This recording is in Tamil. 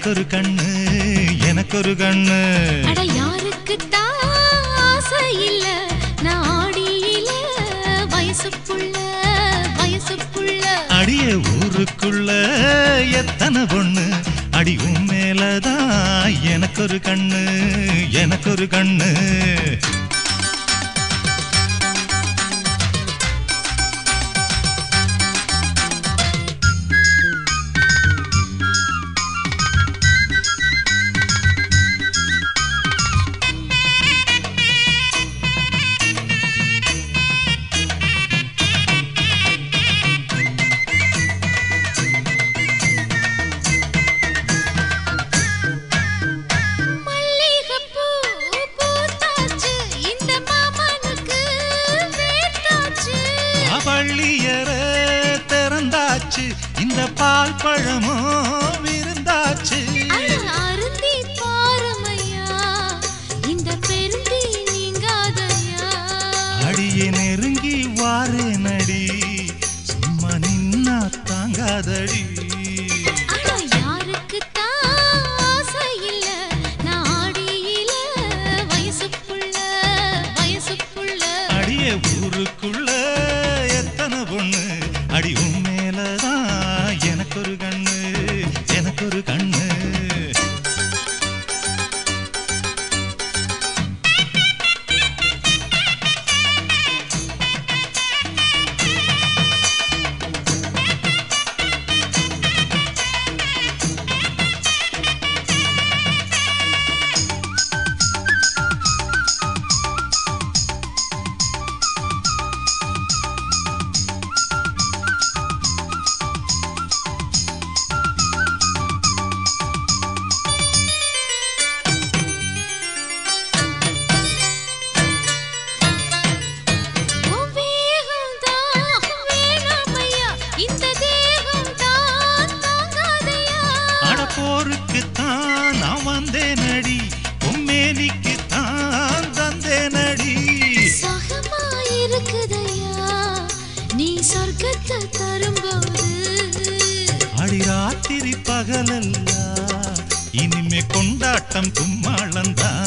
எனக்கொரு கண்ணு எனக்கொரு கண்ணு அட யாருக்குத்தான் ஆசை இல்ல நான் ஆடியில வயசு புள்ள வயசு புள்ள அடிய ஊருக்குள்ள எத்தனை பொண்ணு அடி உன் மேலதான் எனக்கொரு கண்ணு எனக்கொரு கண்ணு மல்லிகைப்பூ பூத்தாச்சு இந்த மாமனுக்கு வேத்தாச்சு பள்ளியற திறந்தாச்சு இந்த பால் பழமோ விருந்தாச்சு அட அருந்தி பாருமையா இந்த பெருந்தி நீங்காதையா அடியே நெருங்கி வாரே நடி சும்மா நின்னா தாங்காதடி அட யாருக்குத்தான் ஆசை இல்ல நான் ஆடியில வயசு புள்ள வயசு புள்ள அடிய ஊருக்குள்ள எத்தனை பொண்ணு அடி உன் மேலதான் எனக்கொரு கண்ணு எனக்கொரு கண்ணு உன் வேகம் தான் வேணாமையா இந்த தேகம் தான் தாங்காதையா அட போருக்குத்தான் நான் வந்தேன் அடி பொம்மேனிக்குத்தான் தந்தேன் அடி சுகமா இருக்குதையா நீ சொர்க்கத்தை தரும்போது அடி ராத்திரி பகலல்ல இனிமே கொண்டாட்டம் கும்மாளந்தான்